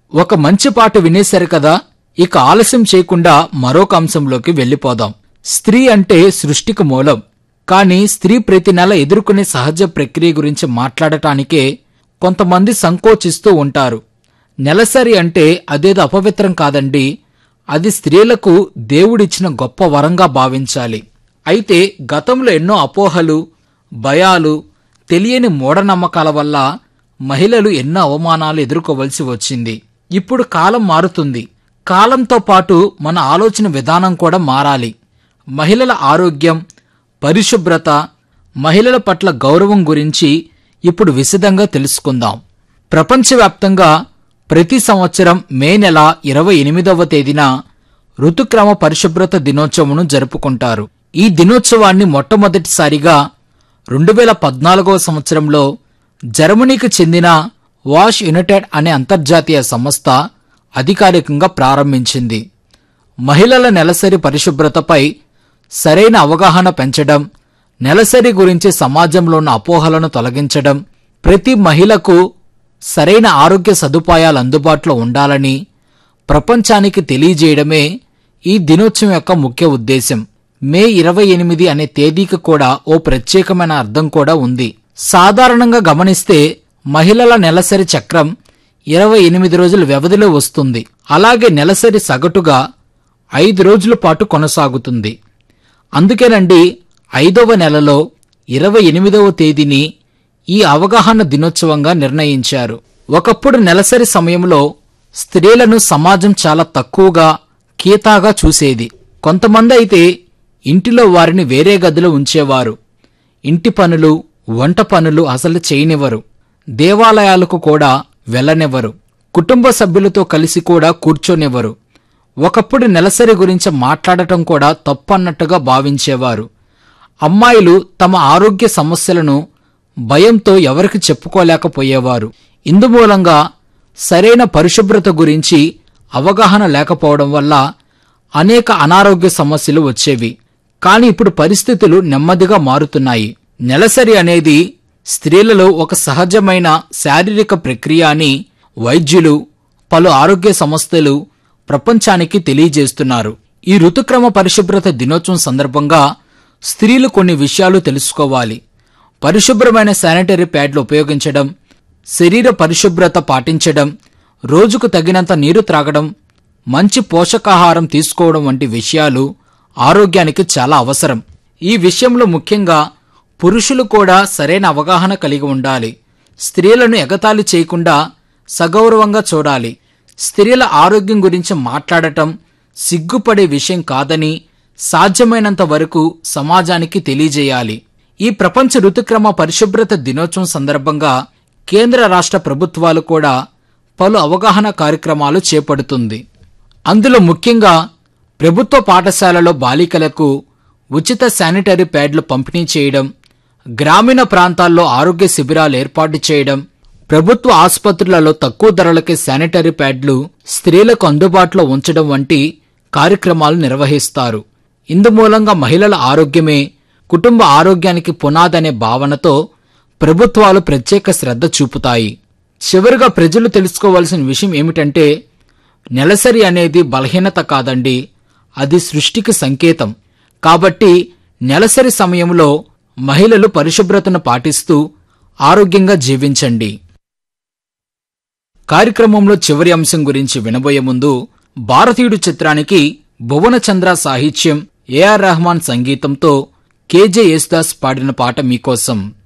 ఒక మంచి పాట వినేశారు కదా ఇక ఆలస్యం చేయకుండా మరొక అంశంలోకి వెళ్ళిపోదాం స్త్రీ అంటే సృష్టికి మూలం కానీ స్త్రీ ప్రతి నెల ఎదుర్కొనే సహజ ప్రక్రియ గురించి మాట్లాడటానికే కొంతమంది సంకోచిస్తూ ఉంటారు నెలసరి అంటే అదేదో అపవిత్రం కాదండి అది స్త్రీలకు దేవుడిచ్చిన గొప్ప వరంగా భావించాలి అయితే గతంలో ఎన్నో అపోహలు భయాలు తెలియని మూఢనమ్మకాల వల్ల మహిళలు ఎన్నో అవమానాలు ఎదుర్కోవలసి వచ్చింది ఇప్పుడు కాలం మారుతుంది కాలంతో పాటు మన ఆలోచన విధానం కూడా మారాలి మహిళల ఆరోగ్యం పరిశుభ్రత మహిళల పట్ల గౌరవం గురించి ఇప్పుడు విశదంగా తెలుసుకుందాం ప్రపంచవ్యాప్తంగా ప్రతి సంవత్సరం మే నెల ఇరవై ఎనిమిదవ తేదీన ఋతుక్రమ పరిశుభ్రత దినోత్సవంను జరుపుకుంటారు ఈ దినోత్సవాన్ని మొట్టమొదటిసారిగా రెండు వేల పద్నాలుగవ సంవత్సరంలో జర్మనీకి చెందిన వాష్ యునైటెడ్ అనే అంతర్జాతీయ సంస్థ అధికారికంగా ప్రారంభించింది మహిళల నెలసరి పరిశుభ్రతపై సరైన అవగాహన పెంచడం నెలసరి గురించి సమాజంలో ఉన్న అపోహలను తొలగించడం ప్రతి మహిళకు సరైన ఆరోగ్య సదుపాయాలు అందుబాటులో ఉండాలని ప్రపంచానికి తెలియజేయడమే ఈ దినోత్సవం యొక్క ముఖ్య ఉద్దేశం మే ఇరవై ఎనిమిది అనే తేదీకి కూడా ఓ ప్రత్యేకమైన అర్థం కూడా ఉంది సాధారణంగా గమనిస్తే మహిళల నెలసరి చక్రం ఇరవై ఎనిమిది రోజుల వ్యవధిలో వస్తుంది అలాగే నెలసరి సగటుగా ఐదు రోజుల పాటు కొనసాగుతుంది అందుకేనండి ఐదవ నెలలో ఇరవై ఎనిమిదవ తేదీని ఈ అవగాహన దినోత్సవంగా నిర్ణయించారు ఒకప్పుడు నెలసరి సమయంలో స్త్రీలను సమాజం చాలా తక్కువగా కీతాగా చూసేది కొంతమంది అయితే ఇంటిలో వారిని వేరే గదిలో ఉంచేవారు ఇంటి పనులు వంట పనులు అసలు చేయనివ్వరు దేవాలయాలకు కూడా వెళ్ళనివ్వరు కుటుంబ సభ్యులతో కలిసి కూడా కూర్చోనివ్వరు ఒకప్పుడు నెలసరి గురించి మాట్లాడటం కూడా తప్పన్నట్టుగా భావించేవారు అమ్మాయిలు తమ ఆరోగ్య సమస్యలను భయంతో ఎవరికి చెప్పుకోలేకపోయేవారు ఇందుమూలంగా సరైన పరిశుభ్రత గురించి అవగాహన లేకపోవడం వల్ల అనేక అనారోగ్య సమస్యలు వచ్చేవి కానీ ఇప్పుడు పరిస్థితులు నెమ్మదిగా మారుతున్నాయి నెలసరి అనేది స్త్రీలలో ఒక సహజమైన శారీరక ప్రక్రియ అని వైద్యులు పలు ఆరోగ్య సంస్థలు ప్రపంచానికి తెలియజేస్తున్నారు ఈ ఋతుక్రమ పరిశుభ్రత దినోత్సవం సందర్భంగా స్త్రీలు కొన్ని విషయాలు తెలుసుకోవాలి పరిశుభ్రమైన శానిటరీ ప్యాడ్లు ఉపయోగించడం శరీర పరిశుభ్రత పాటించడం రోజుకు తగినంత నీరు త్రాగడం మంచి పోషకాహారం తీసుకోవడం వంటి విషయాలు ఆరోగ్యానికి చాలా అవసరం ఈ విషయంలో ముఖ్యంగా పురుషులు కూడా సరైన అవగాహన కలిగి ఉండాలి స్త్రీలను ఎగతాళి చేయకుండా సగౌరవంగా చూడాలి స్త్రీల ఆరోగ్యం గురించి మాట్లాడటం సిగ్గుపడే విషయం కాదని సాధ్యమైనంత వరకు సమాజానికి తెలియజేయాలి ఈ ప్రపంచ ఋతుక్రమ పరిశుభ్రత దినోత్సవం సందర్భంగా కేంద్ర రాష్ట్ర ప్రభుత్వాలు కూడా పలు అవగాహన కార్యక్రమాలు చేపడుతుంది అందులో ముఖ్యంగా ప్రభుత్వ పాఠశాలలో బాలికలకు ఉచిత శానిటరీ ప్యాడ్లు పంపిణీ చేయడం గ్రామీణ ప్రాంతాల్లో ఆరోగ్య శిబిరాలు ఏర్పాటు చేయడం ప్రభుత్వ ఆసుపత్రులలో తక్కువ ధరలకే శానిటరీ ప్యాడ్లు స్త్రీలకు అందుబాటులో ఉంచడం వంటి కార్యక్రమాలు నిర్వహిస్తారు ఇందుమూలంగా మహిళల ఆరోగ్యమే కుటుంబ ఆరోగ్యానికి పునాదనే భావనతో ప్రభుత్వాలు ప్రత్యేక శ్రద్ధ చూపుతాయి చివరిగా ప్రజలు తెలుసుకోవాల్సిన విషయం ఏమిటంటే నెలసరి అనేది బలహీనత కాదండి అది సృష్టికి సంకేతం కాబట్టి నెలసరి సమయంలో మహిళలు పరిశుభ్రతను పాటిస్తూ ఆరోగ్యంగా జీవించండి కార్యక్రమంలో చివరి అంశం గురించి వినబోయే ముందు భారతీయుడు చిత్రానికి భువనచంద్ర సాహిత్యం ఏఆర్ రెహమాన్ సంగీతంతో కేజే యేసుదాస్ పాడిన పాట మీకోసం